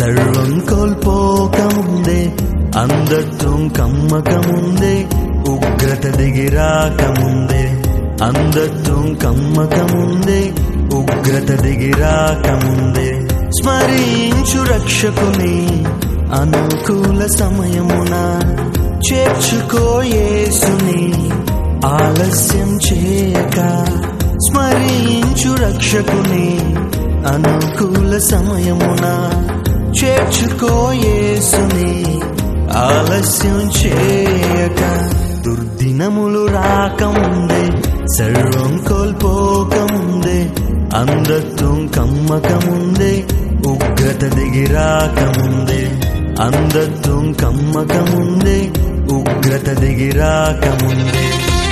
సర్వం కోల్పోకముందే అందత్వం కమ్మకముందే ఉగ్రత దిగిరాకముందే అందత్వం కమ్మకముందే ఉగ్రత దిగిరాకముందే స్మరించు రక్షకుని అనుకూల సమయమున చేర్చుకో యేసుని ఆలస్యం చేయక స్మరించు రక్షకుని అనుకూల సమయమున చేర్చుకో యేసుని ఆలస్యం చేయక దుర్దినములు రాకముందే సర్వం కోల్పోకముందే అందత్వం కమ్మకముందే ఉగ్రత దిగిరాకముందే అందత్వం కమ్మకముందే ఉగ్రత దిగిరాకముందే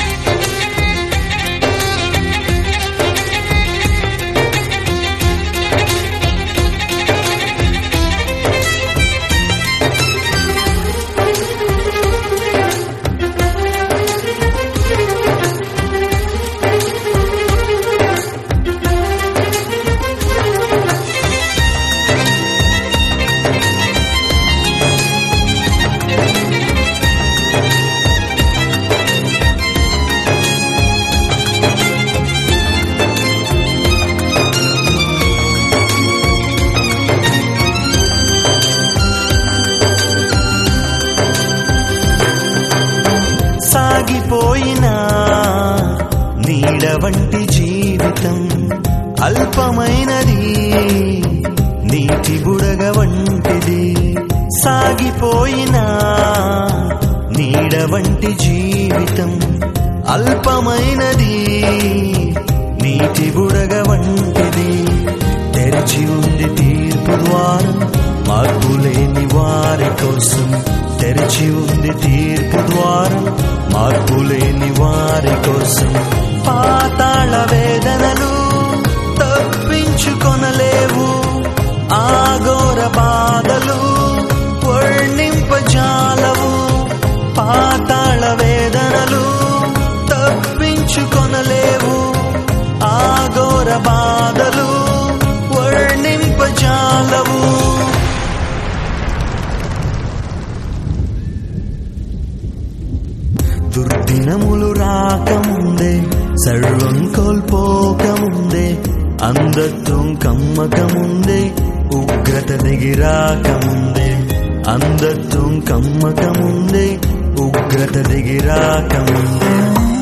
సాగిపోయినా నీడ వంటి జీవితం అల్పమైనది నీటి బుడగ వంటిది సాగిపోయినా నీడ వంటి జీవితం అల్పమైనది నీటి బుడగ వంటిది తెరిచి ఉంది తీర్పు ద్వారం మార్పులేని వారి కోసం తెరిచి ఉంది తీర్పు ద్వారం మార్పులేని వారి కోసం పాతాళ వేదనలు తప్పించుకొనలేవు ఆగోర బాధలు వర్ణింపజాలవు పాతాళ వేదనలు తప్పించుకొనలేవు ఆగోర బాధలు వర్ణింపజాలవు దుర్దినములు రాకముందే సర్వం కోల్పోకముందే అందత్వం కమ్మకముందే ఉగ్రత దిగిరాకముందే అందత్వం కమ్మకముందే ఉగ్రత దిగిరాకముందే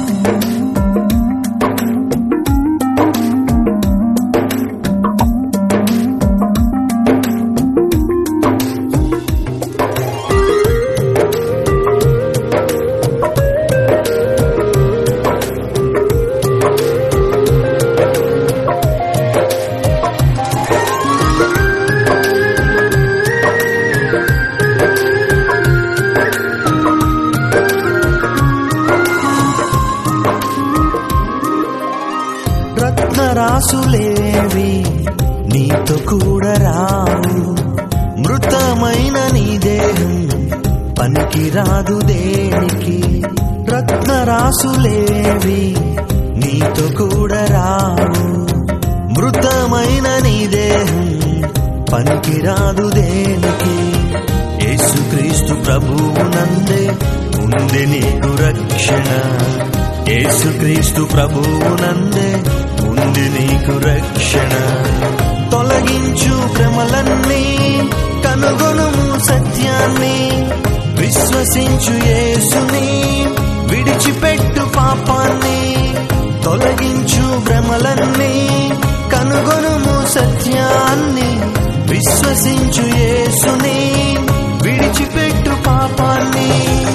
రత్నరాసులేవి నీతో కూడా రావు మృతమైన నీ దేహం పనికి రాదు దేనికి రత్నరాసులేవి నీతో కూడా రావు మృతమైన నీ దేహం పనికి రాదు దేనికి యేసుక్రీస్తు ప్రభువు నందే ఉంది నీకు రక్షణ యేసుక్రీస్తు ప్రభువు నందే ఉంది నీకు రక్షణ తొలగించు భ్రమలన్నీ కనుగొనుము సత్యాన్ని విశ్వసించు యేసుని విడిచిపెట్టు పాపాన్ని తొలగించు భ్రమలన్నీ కనుగొనుము సత్యాన్ని విశ్వసించు యేసుని విడిచిపెట్టు పాపాన్ని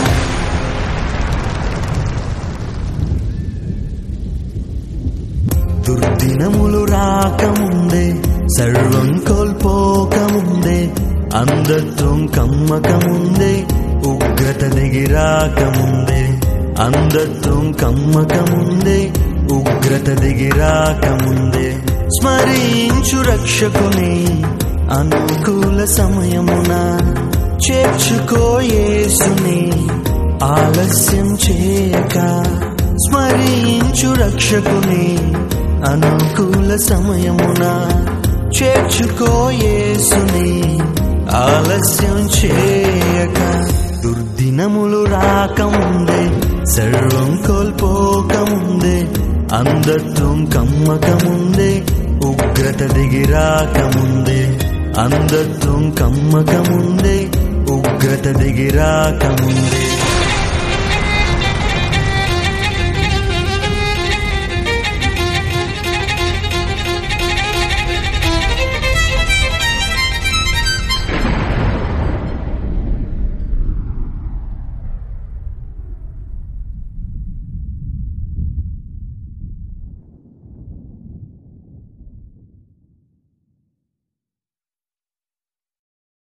దుర్దినములు రాకముందే సర్వం కోల్పోకముందే అందత్వం కమ్మకముందే ఉగ్రత దిగిరాకముందే అందత్వం కమ్మకముందే ఉగ్రత దిగిరాకముందే స్మరించు రక్షకుని అనుకూల సమయమున చేర్చుకో యేసుని ఆలస్యం చేయక స్మరించు రక్షకుని అనుకూల సమయమున చేర్చుకో యేసుని ఆలస్యం చేయక దుర్దినములు రాకముందే సర్వం కోల్పోకముందే అందత్వం కమ్మకముందే ఉగ్రత దిగి రాకముందే అందత్వం కమ్మకముందే ఉగ్రత దిగి రాకముందే